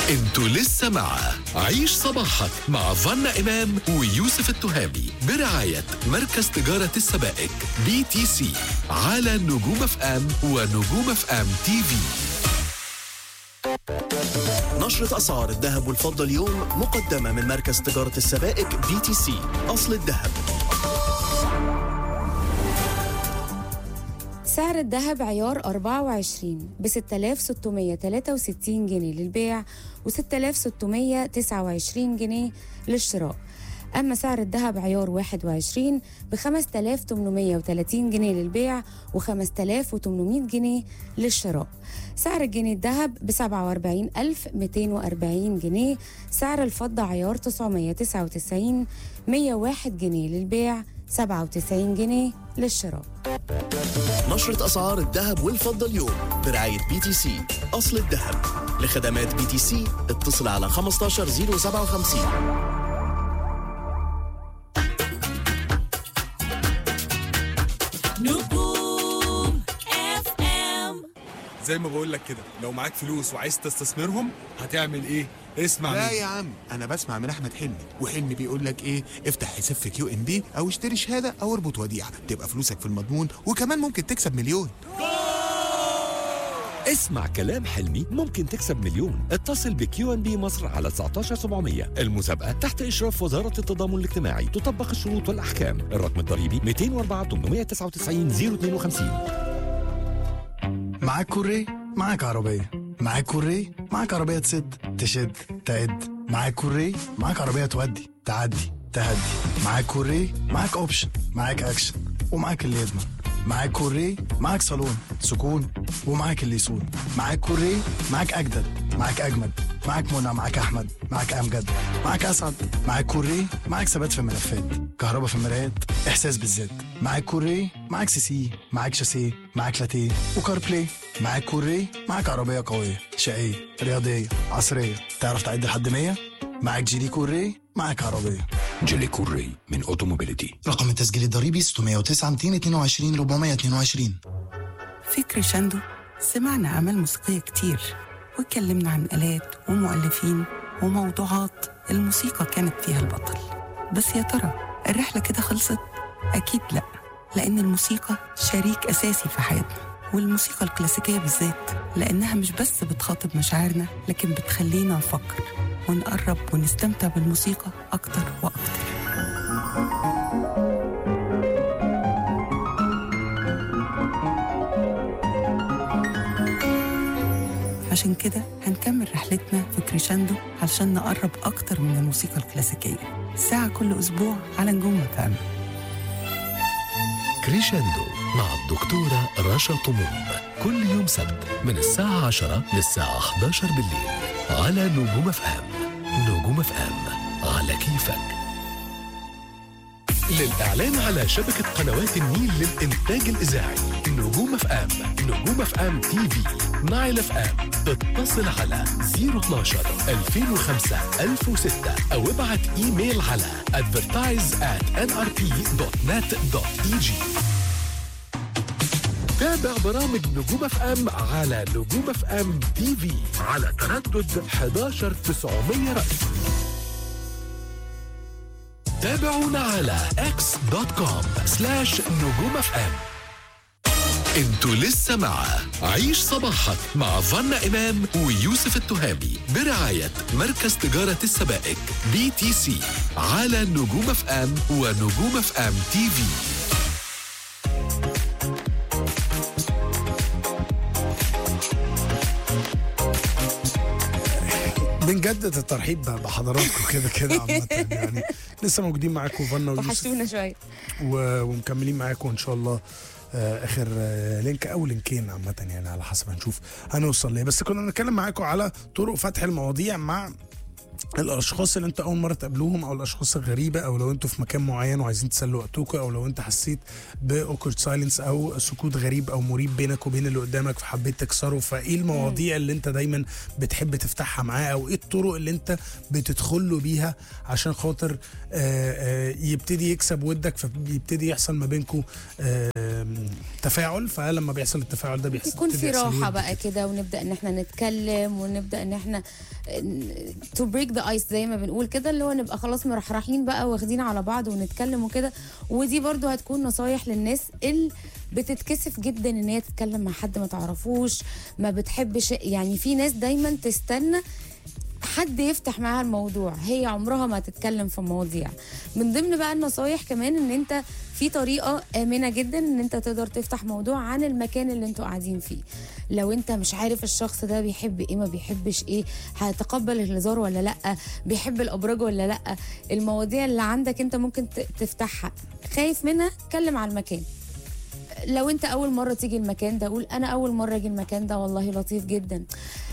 انتوا لسه مع عيش صباحك مع فنا إمام ويوسف التهامي برعاية مركز تجارة السبائك بي تي سي على نجوم اف ام ونجوم اف ام تي في نشرة أسعار الذهب والفضة اليوم مقدمة من مركز تجارة السبائك بي تي سي أصل الذهب سعر الذهب عيار 24 ب 6663 جنيه للبيع و 6629 جنيه للشراء أما سعر الذهب عيار 21 ب 5830 جنيه للبيع و 5800 جنيه للشراء سعر الجنيه الذهب ب 47240 جنيه سعر الفضة عيار 999 101 جنيه للبيع 97 جنيه للشراء نشرة أسعار الذهب والفضة اليوم برعاية بي تي سي أصل الذهب لخدمات بي تي سي اتصل على 15057 نجوم اف ام زي ما بقول لك كده لو معاك فلوس وعايز تستثمرهم هتعمل ايه اسمع لا مني يا عم انا بسمع من احمد حلمي وحلمي بيقول لك ايه افتح حساب في كيو ام بي او اشتري شهاده او اربط وديعه تبقى فلوسك في المضمون وكمان ممكن تكسب مليون اسمع كلام حلمي ممكن تكسب مليون اتصل بكيو ان بي مصر على 19700 المسابقة تحت إشراف وزارة التضامن الاجتماعي تطبق الشروط والأحكام الرقم الضريبي 204 899 052 معاك كوري معاك عربية معاك كوري معاك عربية تسد تشد تعد معاك كوري معاك عربية تودي تعدي تهدي معاك كوري معاك اوبشن معاك اكشن ومعاك اللي يضمن معاك كوري معاك صالون سكون ومعاك اللي يسون معاك كوري معاك اجدد معاك اجمد معاك منى معاك احمد معاك امجد معاك اسعد معاك كوري معاك ثبات في الملفات كهرباء في المرايات احساس بالذات معاك كوري معاك سي سي معاك شاسيه معاك لاتيه وكار بلاي معاك كوري معاك عربيه قويه شقيه رياضيه عصريه تعرف تعد لحد 100 معاك جيلي كوري معاك عربيه جيلي كوري من اوتوموبيليتي رقم التسجيل الضريبي 609 222 422 في كريشاندو سمعنا أعمال موسيقية كتير واتكلمنا عن آلات ومؤلفين وموضوعات الموسيقى كانت فيها البطل بس يا ترى الرحلة كده خلصت؟ أكيد لأ لأن الموسيقى شريك أساسي في حياتنا والموسيقى الكلاسيكية بالذات لأنها مش بس بتخاطب مشاعرنا لكن بتخلينا نفكر ونقرب ونستمتع بالموسيقى أكتر وأكتر عشان كده هنكمل رحلتنا في كريشاندو علشان نقرب أكتر من الموسيقى الكلاسيكية ساعة كل أسبوع على نجوم فهم كريشندو مع الدكتورة رشا طموم كل يوم سبت من الساعة 10 للساعة 11 بالليل على نجوم اف ام نجوم اف ام على كيفك للإعلان على شبكة قنوات النيل للإنتاج الإذاعي نجوم اف ام نجوم اف ام تي في نايل اف ام اتصل على 012 2005 1006 أو ابعت إيميل على advertise at nrp.net.eg تابع برامج نجوم اف ام على نجوم اف ام تي في على تردد 11900 رأس تابعونا على x دوت كوم سلاش نجوم اف ام انتوا لسه مع عيش صباحك مع فنا امام ويوسف التهامي برعايه مركز تجاره السبائك بي تي سي على نجوم اف ام ونجوم اف ام تي في بنجدد الترحيب بحضراتكم كده كده عامة يعني لسه موجودين معاكم فنا ويوسف وحشتونا شوية و- ومكملين معاكم ان شاء الله آه، اخر آه، لينك او لينكين عامة يعني على حسب هنشوف هنوصل ليه بس كنا بنتكلم معاكم على طرق فتح المواضيع مع الاشخاص اللي انت اول مره تقابلوهم او الاشخاص الغريبه او لو انتوا في مكان معين وعايزين تسلوا وقتكم او لو انت حسيت باوكورد سايلنس او سكوت غريب او مريب بينك وبين اللي قدامك فحبيت تكسره فايه المواضيع اللي انت دايما بتحب تفتحها معاه او ايه الطرق اللي انت بتدخل له بيها عشان خاطر آه، آه، يبتدي يكسب ودك فبيبتدي يحصل ما بينكم تفاعل فلما بيحصل التفاعل ده بيحصل يكون في يبتدي يحصل راحه ود بقى كده ونبدا ان احنا نتكلم ونبدا ان احنا تو بريك ذا ايس زي ما بنقول كده اللي هو نبقى خلاص مرحرحين بقى واخدين على بعض ونتكلم وكده ودي برضو هتكون نصايح للناس اللي بتتكسف جدا ان هي تتكلم مع حد ما تعرفوش ما بتحبش يعني في ناس دايما تستنى حد يفتح معاها الموضوع هي عمرها ما تتكلم في مواضيع من ضمن بقى النصايح كمان ان انت في طريقة آمنة جدا ان انت تقدر تفتح موضوع عن المكان اللي انتوا قاعدين فيه لو انت مش عارف الشخص ده بيحب ايه ما بيحبش ايه هيتقبل الهزار ولا لا بيحب الابراج ولا لا المواضيع اللي عندك انت ممكن ت- تفتحها خايف منها اتكلم على المكان لو انت اول مره تيجي المكان ده قول انا اول مره اجي المكان ده والله لطيف جدا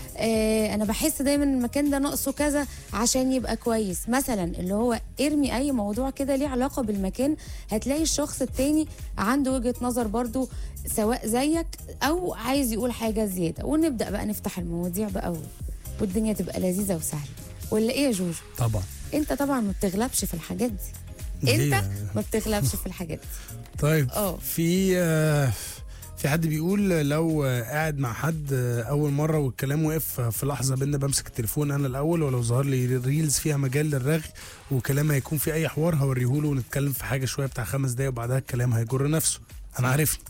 آه انا بحس دايما المكان ده ناقصه كذا عشان يبقى كويس مثلا اللي هو ارمي اي موضوع كده ليه علاقه بالمكان هتلاقي الشخص التاني عنده وجهه نظر برضو سواء زيك او عايز يقول حاجه زياده ونبدا بقى نفتح المواضيع بقى و- والدنيا تبقى لذيذه وسهله ولا ايه يا جوجو طبعا انت طبعا ما بتغلبش في الحاجات دي ليه؟ انت ما بتغلبش في الحاجات دي طيب اه. في آه، في حد بيقول لو آه، قاعد مع حد آه، اول مره والكلام وقف في لحظه بينا بمسك التليفون انا الاول ولو ظهر لي ريلز فيها مجال للرغي وكلام هيكون في اي حوار هوريهوله ونتكلم في حاجه شويه بتاع خمس دقايق وبعدها الكلام هيجر نفسه انا عارفني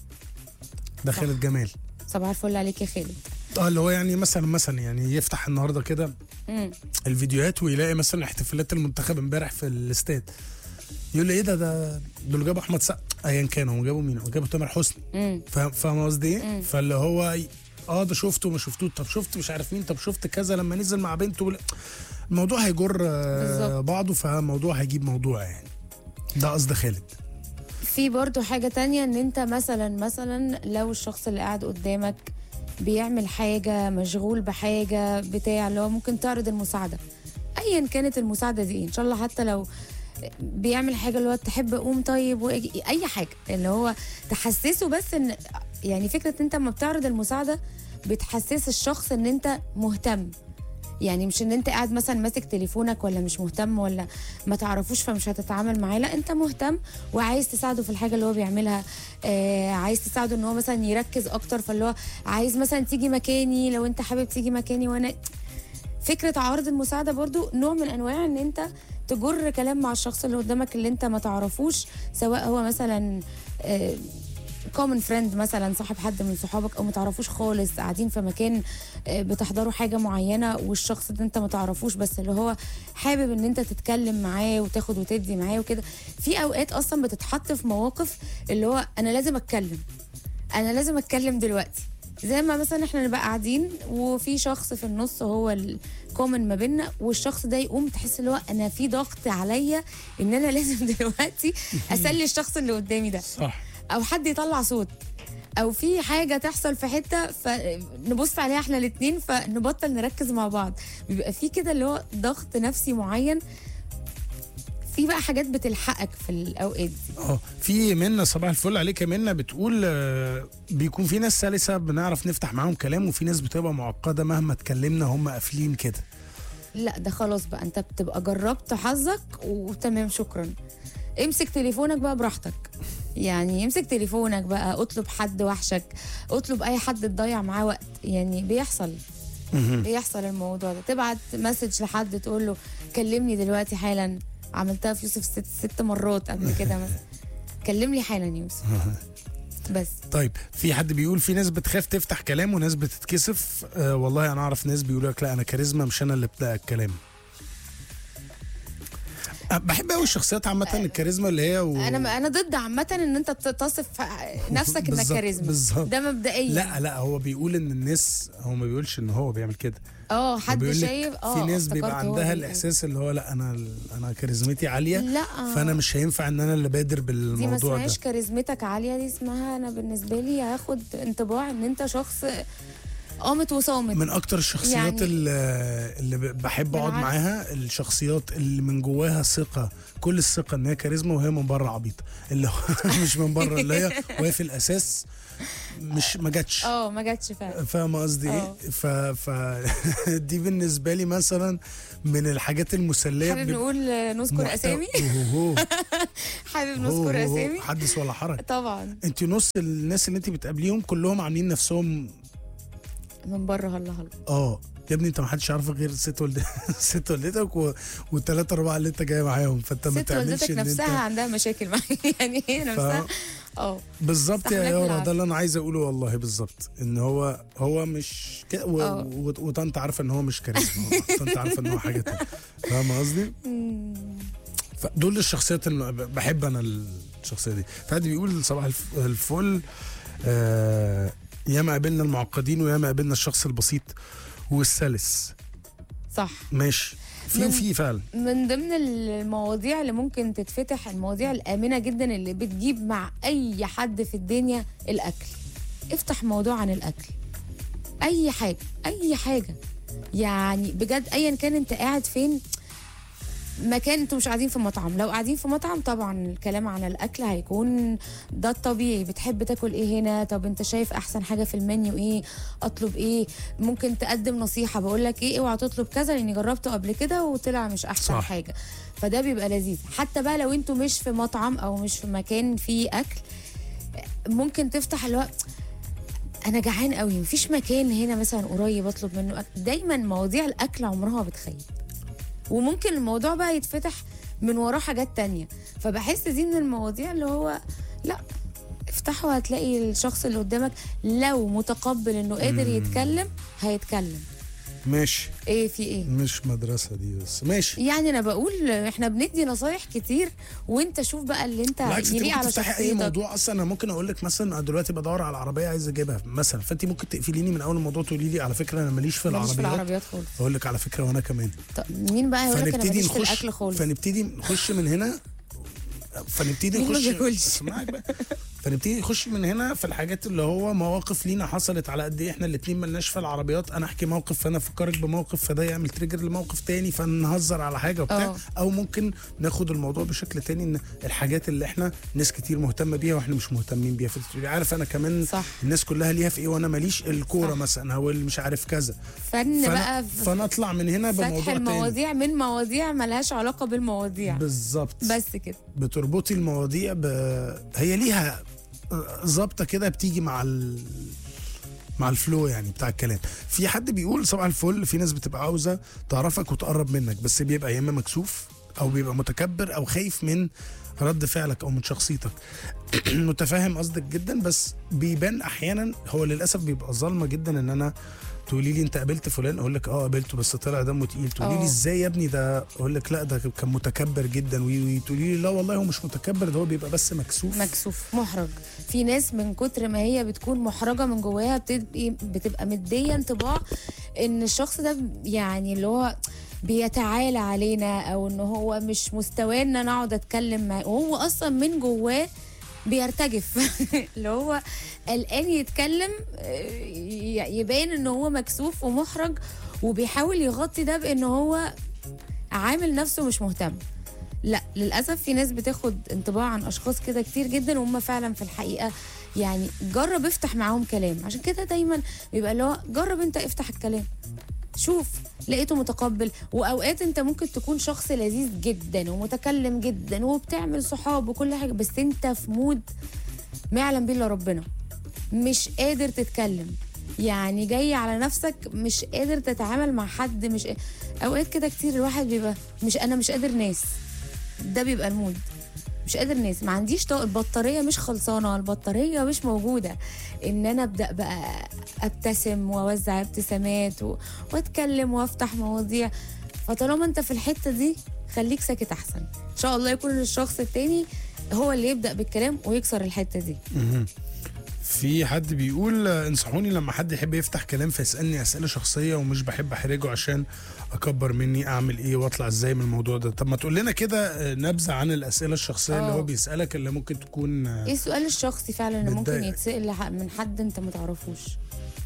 ده خالد جمال صباح الفل عليك يا خالد اه اللي هو يعني مثلا مثلا يعني يفتح النهارده كده مم. الفيديوهات ويلاقي مثلا احتفالات المنتخب امبارح في الاستاد يقول لي ايه ده ده دول جابوا احمد سقا ايا كان هم جابوا مين هم جابوا تامر حسني مم. فاهم فاهم قصدي ايه؟ فاللي هو ي- اه ده شفته ما شفتوش طب شفت مش عارف مين طب شفت كذا لما نزل مع بنته ولا- الموضوع هيجر آه، بالظبط. بعضه فالموضوع هيجيب موضوع يعني ده قصد خالد في برضو حاجة تانية ان انت مثلا مثلا لو الشخص اللي قاعد قدامك بيعمل حاجة مشغول بحاجة بتاع اللي هو ممكن تعرض المساعدة ايا كانت المساعدة دي ان شاء الله حتى لو بيعمل حاجة اللي هو تحب اقوم طيب واجي اي حاجة اللي هو تحسسه بس ان يعني فكرة انت لما بتعرض المساعدة بتحسس الشخص ان انت مهتم يعني مش ان انت قاعد مثلا ماسك تليفونك ولا مش مهتم ولا ما تعرفوش فمش هتتعامل معاه لا انت مهتم وعايز تساعده في الحاجه اللي هو بيعملها آه عايز تساعده ان هو مثلا يركز اكتر فاللي هو عايز مثلا تيجي مكاني لو انت حابب تيجي مكاني وانا فكره عرض المساعده برضو نوع من انواع ان انت تجر كلام مع الشخص اللي قدامك اللي انت ما تعرفوش سواء هو مثلا آه كومن فريند مثلا صاحب حد من صحابك او ما تعرفوش خالص قاعدين في مكان آه، بتحضروا حاجه معينه والشخص ده انت ما تعرفوش بس اللي هو حابب ان انت تتكلم معاه وتاخد وتدي معاه وكده في اوقات اصلا بتتحط في مواقف اللي هو انا لازم اتكلم انا لازم اتكلم دلوقتي زي ما مثلا احنا نبقى قاعدين وفي شخص في النص هو الكومن ما بيننا والشخص ده يقوم تحس اللي هو انا في ضغط عليا ان انا لازم دلوقتي اسلي الشخص اللي قدامي ده صح او حد يطلع صوت او في حاجه تحصل في حته فنبص عليها احنا الاتنين فنبطل نركز مع بعض بيبقى في كده اللي هو ضغط نفسي معين في بقى حاجات بتلحقك في الاوقات دي اه في منا صباح الفل عليك يا منا بتقول آه، بيكون في ناس سلسه بنعرف نفتح معاهم كلام وفي ناس بتبقى معقده مهما اتكلمنا هم قافلين كده لا ده خلاص بقى انت بتبقى جربت حظك وتمام شكرا امسك تليفونك بقى براحتك يعني امسك تليفونك بقى اطلب حد وحشك اطلب اي حد تضيع معاه وقت يعني بيحصل بيحصل الموضوع ده تبعت مسج لحد تقول له كلمني دلوقتي حالا عملتها في يوسف ست, ست مرات قبل كده مثلا كلمني حالا يوسف بس طيب في حد بيقول في ناس بتخاف تفتح كلام وناس بتتكسف آه والله انا اعرف ناس بيقولوا لك لا انا كاريزما مش انا اللي ابدا الكلام أه، بحب قوي الشخصيات عامه الكاريزما اللي هي و... انا انا ضد عامه ان انت تصف نفسك انك بالظبط، كاريزما بالظبط. ده مبدئيا لا لا هو بيقول ان الناس هو ما بيقولش ان هو بيعمل كده اه هو حد بيقول لك شايف اه في ناس افتكرت بيبقى هو عندها بيقول. الاحساس اللي هو لا انا انا كاريزمتي عاليه لا فانا مش هينفع ان انا اللي بادر دي ما بالموضوع ده اسمهاش كاريزمتك عاليه دي اسمها انا بالنسبه لي هاخد انطباع ان انت شخص قامت وصامت من اكتر الشخصيات يعني- يعني اللي, اللي ب- بحب اقعد بالعكس. معاها الشخصيات اللي من جواها ثقه كل الثقه ان هي كاريزما وهي من بره عبيطه اللي هو مش من بره اللي هي وهي في الاساس مش ما جاتش اه ما جاتش فعلا فاهم قصدي ايه؟ اه. ف... ف دي بالنسبه لي مثلا من الحاجات المسليه حابب بن- نقول آه، نذكر محتوى- اسامي أوهوهو. حابب هو- نذكر هو- هو. اسامي حدث ولا حرج طبعا انت نص الناس اللي انت بتقابليهم كلهم عاملين نفسهم من بره هلا هلا اه يا ابني انت ما حدش يعرفك غير ست ولد ست والدتك و... والثلاثه اربعه اللي انت جاي معاهم فانت ما ست تعملش والدتك ان نفسها انت عندها مشاكل معايا يعني هي نفسها اه بالظبط يا استحملك يارا بالعافية. ده اللي انا عايز اقوله والله بالظبط ان هو هو مش كده و... اه. و... وطنط عارفه ان هو مش كاريزما طنط عارفه ان هو حاجه تانية فاهم قصدي؟ فدول الشخصيات اللي ب- بحب انا الشخصيه دي فحد بيقول صباح الف- الفل آه ياما قابلنا المعقدين وياما قابلنا الشخص البسيط والسلس صح ماشي في من- وفي فعلا من ضمن المواضيع اللي ممكن تتفتح المواضيع الآمنة جدا اللي بتجيب مع أي حد في الدنيا الأكل افتح موضوع عن الأكل أي حاجة أي حاجة يعني بجد أيا كان أنت قاعد فين مكان انتوا مش قاعدين في مطعم لو قاعدين في مطعم طبعا الكلام عن الاكل هيكون ده الطبيعي بتحب تاكل ايه هنا طب انت شايف احسن حاجه في المنيو ايه اطلب ايه ممكن تقدم نصيحه بقول لك ايه اوعى تطلب كذا لاني جربته قبل كده وطلع مش احسن صح. صح. حاجه فده بيبقى لذيذ حتى بقى لو انتوا مش في مطعم او مش في مكان فيه اكل ممكن تفتح الوقت انا جعان قوي مفيش مكان هنا مثلا قريب اطلب منه أكل. دايما مواضيع الاكل عمرها ما بتخيب وممكن الموضوع بقى يتفتح من وراه حاجات تانية فبحس دي من المواضيع اللي هو لا افتحوا هتلاقي الشخص اللي قدامك لو متقبل انه قادر يتكلم هيتكلم ماشي ايه في ايه مش مدرسه دي بس ماشي يعني انا بقول احنا بندي نصايح كتير وانت شوف بقى اللي انت بالعكس انت يليق ممكن على تفتحي اي شخصيتك موضوع اصلا انا ممكن اقول لك مثلا انا دلوقتي بدور على عربيه عايز اجيبها مثلا فانت ممكن تقفليني من اول الموضوع تقولي لي على فكره انا ماليش في ماليش في العربيات العربيات خالص اقول لك على فكره وانا كمان طب مين بقى يقول لك انا فنبتدي ماليش في نخش الاكل خالص فنبتدي نخش من هنا فنبتدي مين ما نخش بياكلش؟ اسمعك بقى فنبتدي نخش من هنا في الحاجات اللي هو مواقف لينا حصلت على قد ايه احنا الاثنين ملناش في العربيات انا احكي موقف فانا افكرك بموقف فده يعمل تريجر لموقف تاني فنهزر على حاجه وبتاع اه. او ممكن ناخد الموضوع بشكل تاني ان الحاجات اللي احنا ناس كتير مهتمه بيها واحنا مش مهتمين بيها فتقولي عارف انا كمان صح. الناس كلها ليها في ايه وانا ماليش الكوره صح. مثلا او اللي مش عارف كذا فن فانا, بقى في فانا اطلع من هنا فتح بموضوع تاني المواضيع من مواضيع ملهاش علاقه بالمواضيع بالظبط بس كده بتربطي المواضيع ب... هي ليها ظابطه كده بتيجي مع ال... مع الفلو يعني بتاع الكلام في حد بيقول صباح الفل في ناس بتبقى عاوزه تعرفك وتقرب منك بس بيبقى يا اما مكسوف او بيبقى متكبر او خايف من رد فعلك او من شخصيتك متفاهم قصدك جدا بس بيبان احيانا هو للاسف بيبقى ظالمه جدا ان انا تقولي لي انت قابلت فلان اقول لك اه قابلته بس طلع دمه تقيل تقولي لي اه. ازاي يا ابني ده اقول لك لا ده كان متكبر جدا وي وي تقولي لي لا والله هو مش متكبر ده هو بيبقى بس مكسوف مكسوف محرج في ناس من كتر ما هي بتكون محرجه من جواها بتبقى بتبقى مديه انطباع ان الشخص ده يعني اللي هو بيتعالى علينا او ان هو مش مستواه ان انا اقعد اتكلم معاه وهو اصلا من جواه بيرتجف اللي هو قلقان يتكلم آه، ي- يبان ان هو مكسوف ومحرج وبيحاول يغطي ده بان هو عامل نفسه مش مهتم لا للاسف في ناس بتاخد انطباع عن اشخاص كده كتير جدا وهم فعلا في الحقيقه يعني جرب افتح معاهم كلام عشان كده دايما بيبقى اللي هو جرب انت افتح الكلام شوف لقيته متقبل واوقات انت ممكن تكون شخص لذيذ جدا ومتكلم جدا وبتعمل صحاب وكل حاجه بس انت في مود ما يعلم بيه الا ربنا مش قادر تتكلم يعني جاي على نفسك مش قادر تتعامل مع حد مش اوقات كده كتير الواحد بيبقى مش انا مش قادر ناس ده بيبقى المود مش قادر ناس ما عنديش طاقه البطاريه مش خلصانه البطاريه مش موجوده ان انا ابدا بقى ابتسم واوزع ابتسامات و... واتكلم وافتح مواضيع فطالما انت في الحته دي خليك ساكت احسن ان شاء الله يكون الشخص التاني هو اللي يبدا بالكلام ويكسر الحته دي في حد بيقول آه، انصحوني لما حد يحب يفتح كلام فيسالني اسئله شخصيه ومش بحب احرجه عشان اكبر مني اعمل ايه واطلع ازاي من الموضوع ده طب ما تقول لنا كده آه، نبذه عن الاسئله الشخصيه اللي آه. هو بيسالك اللي ممكن تكون آه، ايه السؤال الشخصي فعلا اللي ممكن بتضايقك. يتسال لح- من حد انت ما تعرفوش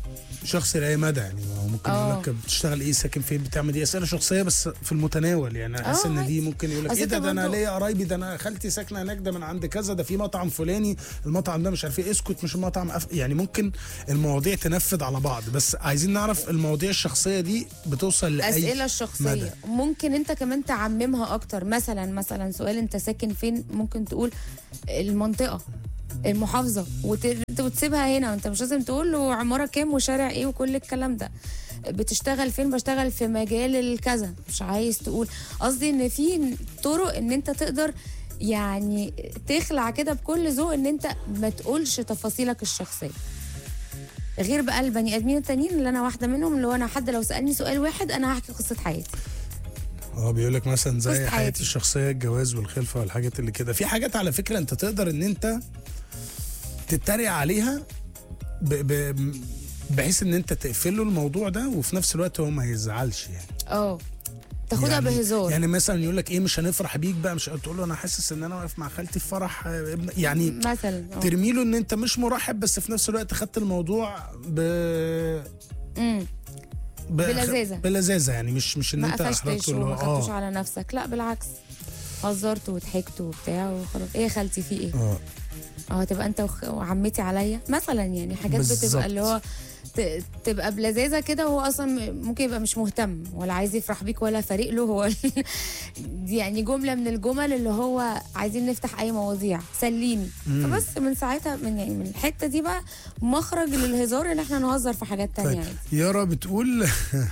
شخص لاي مدى يعني ما هو ممكن آه. يقول لك بتشتغل ايه ساكن فين بتعمل ايه اسئله شخصيه بس في المتناول يعني انا حاسس آه، ان عادي. دي ممكن يقول لك أصل ايه ده أنت ده انا برضو- ليا قرايبي ده انا خالتي ساكنه هناك ده من عند كذا ده في مطعم فلاني المطعم ده مش عارف ايه اسكت مش المطعم أف... يعني ممكن المواضيع تنفذ على بعض بس عايزين نعرف المواضيع الشخصيه دي بتوصل لاي الاسئله الشخصيه مدى. ممكن انت كمان تعممها اكتر مثلا مثلا سؤال انت ساكن فين ممكن تقول المنطقه المحافظه وت- وتسيبها هنا وانت مش لازم تقول له عماره كام وشارع ايه وكل الكلام ده بتشتغل فين بشتغل في مجال الكذا مش عايز تقول قصدي ان في طرق ان انت تقدر يعني تخلع كده بكل ذوق ان انت ما تقولش تفاصيلك الشخصيه غير بقى البني ادمين التانيين اللي انا واحده منهم اللي هو انا حد لو سالني سؤال واحد انا هحكي قصه حياتي اه بيقول لك مثلا زي قصة حياتي حياتي. الشخصيه الجواز والخلفه والحاجات اللي كده في حاجات على فكره انت تقدر ان انت تتريق عليها ب... ب... بحيث ان انت تقفل له الموضوع ده وفي نفس الوقت هو ما يزعلش يعني اه تاخدها يعني بهزار يعني مثلا يقول لك ايه مش هنفرح بيك بقى مش تقول له انا حاسس ان انا واقف مع خالتي في فرح آه، ابن يعني مثلا اه ترمي له ان انت مش مرحب بس في نفس الوقت خدت الموضوع ب أمم. ب- بلذاذة. بلذاذه يعني مش مش ان ما انت قفشتش احرجته اللي هو وما خدتوش اه على نفسك لا بالعكس هزرت وضحكت وبتاع وخلاص ايه يا خالتي في ايه اه اه تبقى انت وخ- وعمتي عليا مثلا يعني حاجات بالظبط. بتبقى اللي هو ت- تبقى بلذاذه كده وهو اصلا م- ممكن يبقى مش مهتم ولا عايز يفرح بيك ولا فارق له هو دي يعني جمله من الجمل اللي هو عايزين نفتح اي مواضيع سليني فبس من ساعتها من يعني من الحته دي بقى مخرج للهزار ان احنا نهزر في حاجات تانية طيب عادي يارا بتقول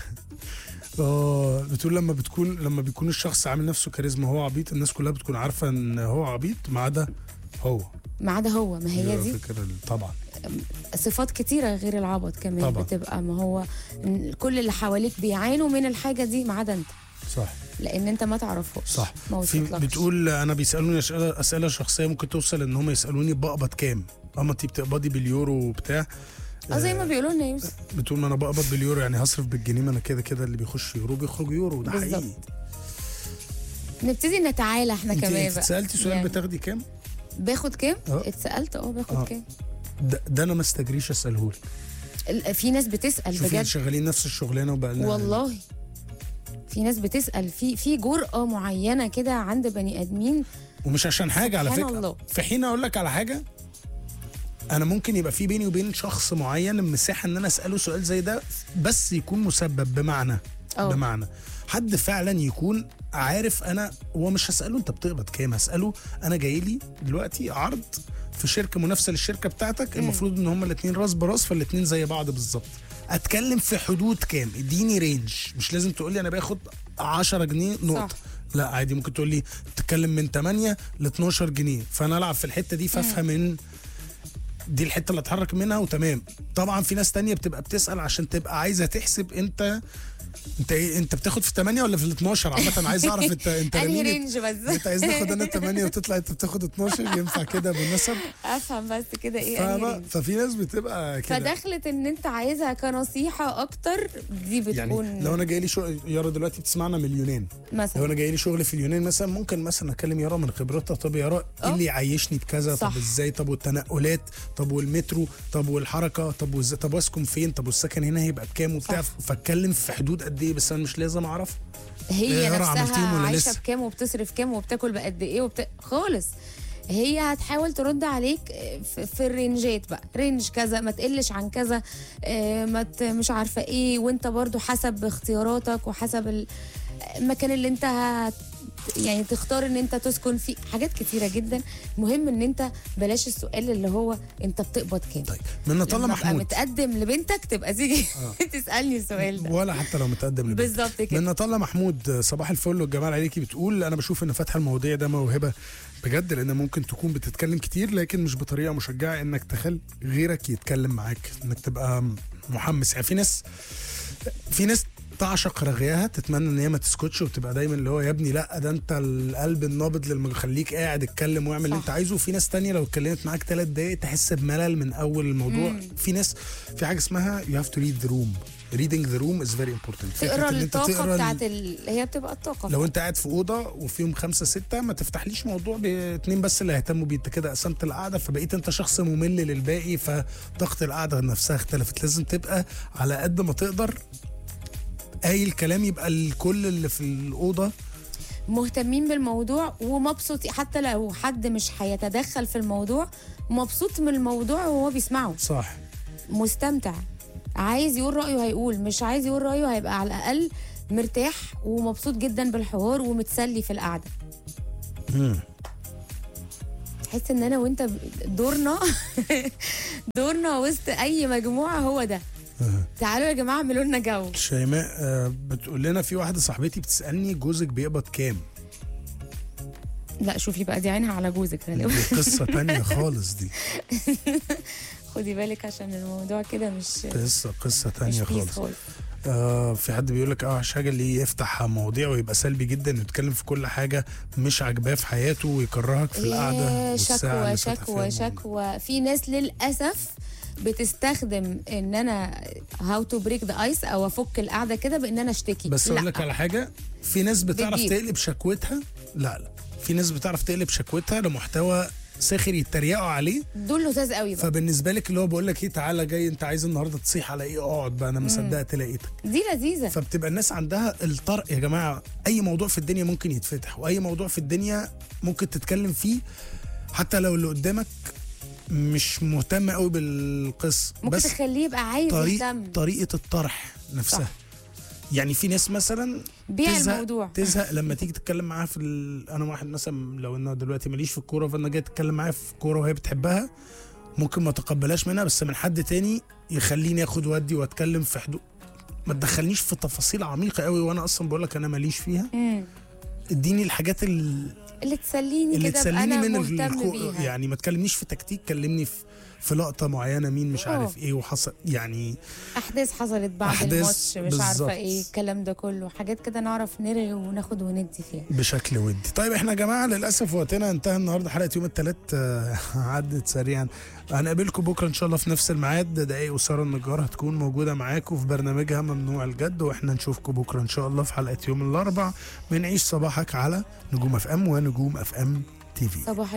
اه بتقول لما بتكون لما بيكون الشخص عامل نفسه كاريزما هو عبيط الناس كلها بتكون عارفه ان هو عبيط ما عدا هو ما عدا هو ما هي يارا دي فكرة طبعا صفات كتيرة غير العبط كمان طبعا. طبعا. بتبقى ما هو إن كل اللي حواليك بيعانوا من الحاجة دي ما عدا انت صح لان انت ما تعرفهاش صح ما في وصلتلكش. بتقول انا بيسالوني اسئله اسئله شخصيه ممكن توصل ان هم يسالوني بقبض كام اما انت بتقبضي باليورو وبتاع اه زي ما بيقولوا لنا يا يوسف بتقول ما انا بقبض باليورو يعني هصرف بالجنيه ما انا كده كده اللي بيخش يورو بيخرج يورو ده بالظبط. حقيقي نبتدي نتعالى احنا انت كمان انت بقى اتسالتي سؤال يعني بتاخدي كام باخد كام؟ اه. اتسالت اه باخد اه. كام؟ ده, ده انا ما استجريش اساله لك ال- في ناس بتسال شوفي بجد شغالين نفس الشغلانه وبقى والله في ناس بتسال في في جرأه معينه كده عند بني ادمين ومش عشان حاجه على سبحان فكره الله. في حين اقول لك على حاجه انا ممكن يبقى في بيني وبين شخص معين مساحه ان انا اساله سؤال زي ده بس يكون مسبب بمعنى اه. بمعنى حد فعلا يكون عارف انا هو مش هساله انت بتقبض كام هساله انا جاي لي دلوقتي عرض في شركه منافسه للشركه بتاعتك المفروض ان هما الاثنين راس براس فالاثنين زي بعض بالظبط اتكلم في حدود كام اديني رينج مش لازم تقول لي انا باخد 10 جنيه نقطه صح. لا عادي ممكن تقول لي تتكلم من 8 ل 12 جنيه فانا العب في الحته دي فافهم ان دي الحته اللي اتحرك منها وتمام طبعا في ناس تانية بتبقى بتسال عشان تبقى عايزه تحسب انت انت ايه انت بتاخد في 8 ولا في ال 12 عامه عايز اعرف انت انت انهي لمين رينج بس انت عايز تاخد انا 8 وتطلع انت بتاخد 12 ينفع كده بالنسب افهم بس كده ايه انهي فاهمه رينج ففي ناس بتبقى كده فدخلت ان انت عايزها كنصيحه اكتر دي بتكون يعني لو انا جاي لي شغل يارا دلوقتي بتسمعنا من اليونان لو مثلا انا جاي لي شغل في اليونان مثلا ممكن مثلا اكلم يارا من خبرتها طب يارا ايه اه. اللي يعيشني بكذا صح. طب ازاي طب والتنقلات طب والمترو طب والحركه طب وازاي طب واسكن فين طب والسكن هنا هيبقى بكام وبتاع صح. فاتكلم في حدود قد ايه بس انا مش لازم اعرف هي إيه يا رنا عملتيهم نفسها ولا عايشه لسه؟ بكام وبتصرف كام وبتاكل بقد ايه وبت... خالص هي هتحاول ترد عليك في, في الرينجات بقى رينج كذا ما تقلش عن كذا آه، ما ت- مش عارفه ايه وانت برضو حسب اختياراتك وحسب ال- المكان اللي انت هت يعني تختار ان انت تسكن فيه حاجات كتيره جدا المهم ان انت بلاش السؤال اللي هو انت بتقبض كام طيب من نطلة لما ابقى محمود متقدم لبنتك تبقى تيجي تسالني السؤال ده ولا حتى لو متقدم لبنت. بالظبط كده من نطلة محمود صباح الفل والجمال عليكي بتقول انا بشوف ان فتح المواضيع ده موهبه بجد لان ممكن تكون بتتكلم كتير لكن مش بطريقه مشجعه انك تخلي غيرك يتكلم معاك انك تبقى محمس يعني في ناس في ناس تعشق رغيها تتمنى ان هي ما تسكتش وتبقى دايما اللي هو يا ابني لا ده انت القلب النابض اللي خليك قاعد اتكلم واعمل اللي صح. انت عايزه وفي ناس تانية لو اتكلمت معاك ثلاث دقايق تحس بملل من اول الموضوع في ناس في حاجه اسمها يو هاف تو ريد ذا روم reading the room is very important تقرا إن أنت الطاقه ال- بتاعت ال... هي بتبقى الطاقه لو انت قاعد في اوضه وفيهم خمسه سته ما تفتحليش موضوع باتنين بس اللي هيهتموا بيه انت كده قسمت القعده فبقيت انت شخص ممل للباقي فطاقه القعده نفسها اختلفت لازم تبقى على قد ما تقدر قايل كلام يبقى الكل اللي في الاوضه مهتمين بالموضوع ومبسوط حتى لو حد مش هيتدخل في الموضوع مبسوط من الموضوع وهو بيسمعه صح مستمتع عايز يقول رأيه هيقول مش عايز يقول رأيه هيبقى على الأقل مرتاح ومبسوط جدا بالحوار ومتسلي في القعدة تحس ان انا وانت ب- دورنا دورنا وسط اي مجموعة هو ده تعالوا يا جماعة اعملوا لنا جو شيماء آه، بتقول لنا في واحده صاحبتي بتسالني جوزك بيقبض كام لا شوفي بقى دي عينها على جوزك غالبا دي قصه تانية خالص دي خدي بالك عشان الموضوع كده مش قصه قصه مش تانية بيس خالص خالص آه في حد بيقول لك اوحش حاجه اللي يفتح مواضيع ويبقى سلبي جدا ويتكلم في كل حاجه مش عاجباه في حياته ويكرهك في القعده ياه، والساعة شكوى اللي فاتح فيها شكوى الموضوع. شكوى في ناس للاسف بتستخدم ان انا هاو تو بريك ذا ايس او افك القعده كده بان انا اشتكي بس لا. اقول لك على حاجه في ناس بتعرف بتجيب. تقلب شكوتها لا لا في ناس بتعرف تقلب شكوتها لمحتوى ساخر يتريقوا عليه دول لزاز قوي بقى فبالنسبه لك اللي هو بقول لك ايه تعالى جاي انت عايز النهارده تصيح على ايه اقعد بقى انا ما صدقت لقيتك دي لذيذه فبتبقى الناس عندها الطرق يا جماعه اي موضوع في الدنيا ممكن يتفتح واي موضوع في الدنيا ممكن تتكلم فيه حتى لو اللي قدامك مش مهتم قوي بالقصه ممكن بس تخليه يبقى عايز طريق يهتم طريقه الطرح نفسها صح. صح. يعني في ناس مثلا بيع تزهق الموضوع. تزهق لما تيجي تتكلم معاها في ال... انا واحد مثلا لو انا دلوقتي ماليش في الكوره فانا جاي اتكلم معاها في الكوره وهي بتحبها ممكن ما اتقبلهاش منها بس من حد تاني يخليني اخد ودي واتكلم في حدود ما تدخلنيش في تفاصيل عميقه قوي وانا اصلا بقول لك انا ماليش فيها مم. اديني الحاجات ال- اللي تسليني اللي كده أبقى تسليني انا من مهتم الكو... بيها يعني ما تكلمنيش في تكتيك كلمني في في لقطه معينه مين مش عارف أوه. ايه وحصل يعني احداث حصلت بعد أحداث الماتش مش عارفه بالظبط. ايه الكلام ده كله حاجات كده نعرف نرغي وناخد وندي فيها بشكل ودي طيب احنا يا جماعه للاسف وقتنا انتهى النهارده حلقه يوم الثلاث عدت سريعا هنقابلكم بكره ان شاء الله في نفس الميعاد دقايق وساره النجار هتكون موجوده معاكم في برنامجها ممنوع الجد واحنا نشوفكم بكره ان شاء الله في حلقه يوم الاربع من عيش صباحك على نجوم اف ام ونجوم اف ام تي في صباح